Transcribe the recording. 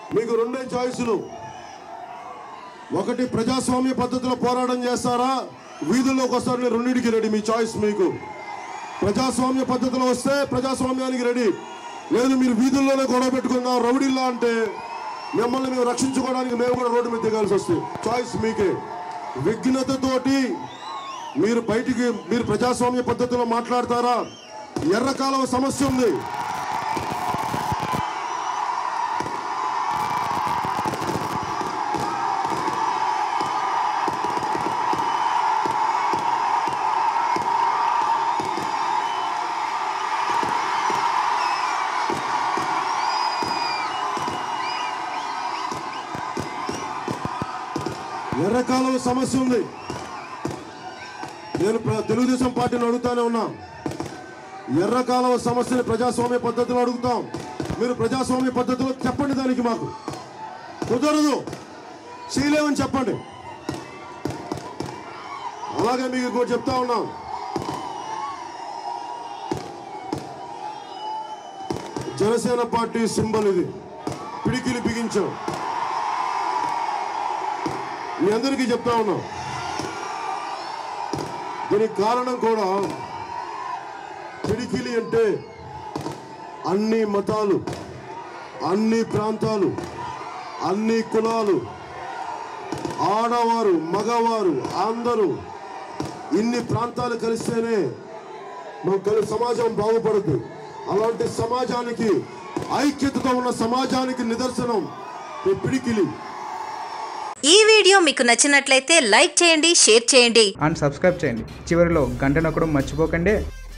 మీకు రెండే చాయిస్లు ఒకటి ప్రజాస్వామ్య పద్ధతిలో పోరాటం చేస్తారా వీధుల్లోకి వస్తారు నేను రెండింటికి రెడీ మీ చాయిస్ మీకు ప్రజాస్వామ్య పద్ధతిలో వస్తే ప్రజాస్వామ్యానికి రెడీ లేదు మీరు వీధుల్లోనే గొడవ పెట్టుకుందాం రౌడీల్లా అంటే మిమ్మల్ని మేము రక్షించుకోవడానికి మేము కూడా రోడ్డు మీద దిగాల్సి వస్తుంది చాయిస్ మీకే విఘ్నతతోటి మీరు బయటికి మీరు ప్రజాస్వామ్య పద్ధతిలో మాట్లాడతారా ఎర్రకాలం సమస్య ఉంది ఎర్రకాలం సమస్య ఉంది నేను ప్ర- తెలుగుదేశం పార్టీని అడుగుతానే ఉన్నా ఎర్రకాలం సమస్యని ప్రజాస్వామ్య పద్ధతిలో అడుగుతాం మీరు ప్రజాస్వామ్య పద్ధతిలో చెప్పండి దానికి మాకు కుదరదు చేయలేమని చెప్పండి అలాగే మీకు ఇంకోటి చెప్తా ఉన్నాం జనసేన పార్టీ సింబల్ ఇది పిడికిలి బిగించాం మీ అందరికీ చెప్తా ఉన్నాం దీనికి కారణం కూడా పిడికిలి అంటే అన్ని మతాలు అన్ని ప్రాంతాలు అన్ని కులాలు ఆడవారు మగవారు అందరూ ఇన్ని ప్రాంతాలు కలిస్తేనే మన కలి సమాజం బాగుపడుతుంది అలాంటి సమాజానికి ఐక్యతతో ఉన్న సమాజానికి నిదర్శనం ఈ పిడికిలి ఈ వీడియో మీకు నచ్చినట్లయితే లైక్ చేయండి షేర్ చేయండి అండ్ సబ్స్క్రైబ్ చేయండి చివరిలో గంట నొక్కడం మర్చిపోకండి